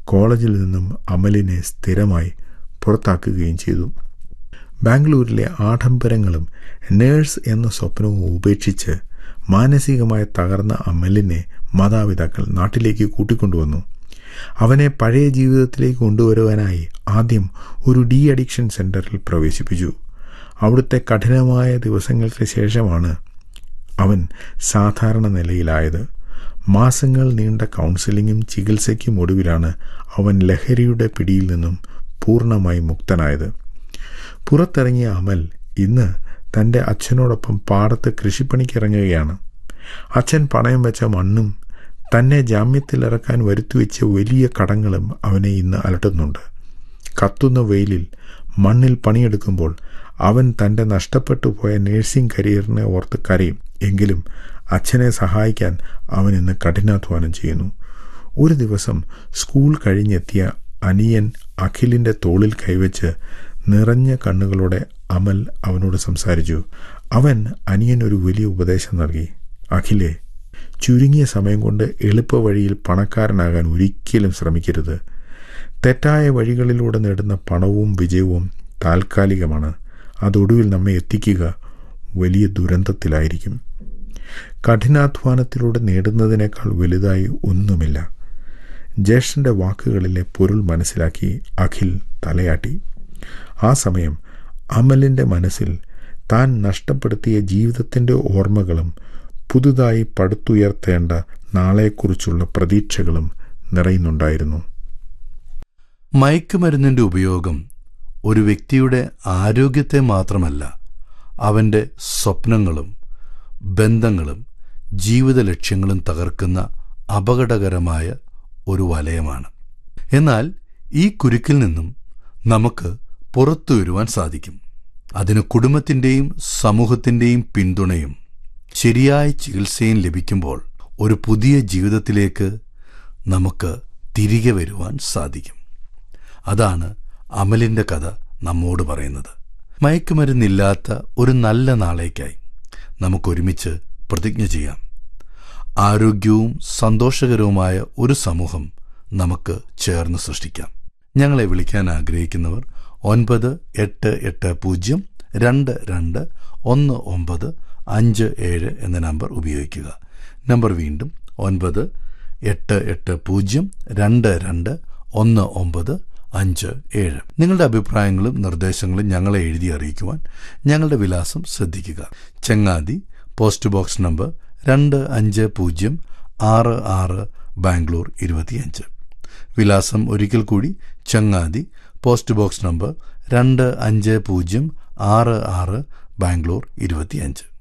കോളേജിൽ നിന്നും അമലിനെ സ്ഥിരമായി പുറത്താക്കുകയും ചെയ്തു ബാംഗ്ലൂരിലെ ആഡംബരങ്ങളും നേഴ്സ് എന്ന സ്വപ്നവും ഉപേക്ഷിച്ച് മാനസികമായി തകർന്ന അമലിനെ മാതാപിതാക്കൾ നാട്ടിലേക്ക് കൂട്ടിക്കൊണ്ടുവന്നു അവനെ പഴയ ജീവിതത്തിലേക്ക് കൊണ്ടുവരുവാനായി ആദ്യം ഒരു ഡി അഡിക്ഷൻ സെന്ററിൽ പ്രവേശിപ്പിച്ചു അവിടുത്തെ കഠിനമായ ദിവസങ്ങൾക്ക് ശേഷമാണ് അവൻ സാധാരണ നിലയിലായത് മാസങ്ങൾ നീണ്ട കൗൺസിലിങ്ങും ചികിത്സയ്ക്കും ഒടുവിലാണ് അവൻ ലഹരിയുടെ പിടിയിൽ നിന്നും പൂർണ്ണമായി മുക്തനായത് പുറത്തിറങ്ങിയ അമൽ ഇന്ന് തൻ്റെ അച്ഛനോടൊപ്പം പാടത്ത് കൃഷിപ്പണിക്കിറങ്ങുകയാണ് അച്ഛൻ പണയം വെച്ച മണ്ണും തന്നെ ജാമ്യത്തിലിറക്കാൻ വരുത്തിവെച്ച വലിയ കടങ്ങളും അവനെ ഇന്ന് അലട്ടുന്നുണ്ട് കത്തുന്ന വെയിലിൽ മണ്ണിൽ പണിയെടുക്കുമ്പോൾ അവൻ തൻ്റെ നഷ്ടപ്പെട്ടു പോയ നേഴ്സിംഗ് കരിയറിനെ ഓർത്ത് കരയും എങ്കിലും അച്ഛനെ സഹായിക്കാൻ അവൻ ഇന്ന് കഠിനാധ്വാനം ചെയ്യുന്നു ഒരു ദിവസം സ്കൂൾ കഴിഞ്ഞെത്തിയ അനിയൻ അഖിലിൻ്റെ തോളിൽ കൈവച്ച് നിറഞ്ഞ കണ്ണുകളോടെ അമൽ അവനോട് സംസാരിച്ചു അവൻ അനിയൻ ഒരു വലിയ ഉപദേശം നൽകി അഖിലെ ചുരുങ്ങിയ സമയം കൊണ്ട് എളുപ്പ വഴിയിൽ പണക്കാരനാകാൻ ഒരിക്കലും ശ്രമിക്കരുത് തെറ്റായ വഴികളിലൂടെ നേടുന്ന പണവും വിജയവും താൽക്കാലികമാണ് അതൊടുവിൽ നമ്മെ എത്തിക്കുക വലിയ ദുരന്തത്തിലായിരിക്കും കഠിനാധ്വാനത്തിലൂടെ നേടുന്നതിനേക്കാൾ വലുതായി ഒന്നുമില്ല ജ്യേഷ്ഠന്റെ വാക്കുകളിലെ പൊരുൾ മനസ്സിലാക്കി അഖിൽ തലയാട്ടി ആ സമയം അമലിന്റെ മനസ്സിൽ താൻ നഷ്ടപ്പെടുത്തിയ ജീവിതത്തിന്റെ ഓർമ്മകളും പുതുതായി പടുത്തുയർത്തേണ്ട നാളെക്കുറിച്ചുള്ള പ്രതീക്ഷകളും നിറയുന്നുണ്ടായിരുന്നു മയക്കുമരുന്നിന്റെ ഉപയോഗം ഒരു വ്യക്തിയുടെ ആരോഗ്യത്തെ മാത്രമല്ല അവന്റെ സ്വപ്നങ്ങളും ബന്ധങ്ങളും ജീവിത ലക്ഷ്യങ്ങളും തകർക്കുന്ന അപകടകരമായ ഒരു വലയമാണ് എന്നാൽ ഈ കുരുക്കിൽ നിന്നും നമുക്ക് പുറത്തു വരുവാൻ സാധിക്കും അതിന് കുടുംബത്തിന്റെയും സമൂഹത്തിന്റെയും പിന്തുണയും ശരിയായ ചികിത്സയും ലഭിക്കുമ്പോൾ ഒരു പുതിയ ജീവിതത്തിലേക്ക് നമുക്ക് തിരികെ വരുവാൻ സാധിക്കും അതാണ് അമലിന്റെ കഥ നമ്മോട് പറയുന്നത് മയക്കുമരുന്നില്ലാത്ത ഒരു നല്ല നാളേക്കായി നമുക്കൊരുമിച്ച് പ്രതിജ്ഞ ചെയ്യാം ആരോഗ്യവും സന്തോഷകരവുമായ ഒരു സമൂഹം നമുക്ക് ചേർന്ന് സൃഷ്ടിക്കാം ഞങ്ങളെ വിളിക്കാൻ ആഗ്രഹിക്കുന്നവർ ഒൻപത് എട്ട് എട്ട് പൂജ്യം രണ്ട് രണ്ട് ഒന്ന് ഒമ്പത് അഞ്ച് ഏഴ് എന്ന നമ്പർ ഉപയോഗിക്കുക നമ്പർ വീണ്ടും ഒൻപത് എട്ട് എട്ട് പൂജ്യം രണ്ട് രണ്ട് ഒന്ന് ഒമ്പത് അഞ്ച് ഏഴ് നിങ്ങളുടെ അഭിപ്രായങ്ങളും നിർദ്ദേശങ്ങളും ഞങ്ങളെ എഴുതി അറിയിക്കുവാൻ ഞങ്ങളുടെ വിലാസം ശ്രദ്ധിക്കുക ചെങ്ങാതി പോസ്റ്റ് ബോക്സ് നമ്പർ രണ്ട് അഞ്ച് പൂജ്യം ആറ് ആറ് ബാംഗ്ലൂർ ഇരുപത്തിയഞ്ച് വിലാസം ഒരിക്കൽ കൂടി ചങ്ങാതി പോസ്റ്റ് ബോക്സ് നമ്പർ രണ്ട് അഞ്ച് പൂജ്യം ആറ് ആറ് ബാംഗ്ലൂർ ഇരുപത്തിയഞ്ച്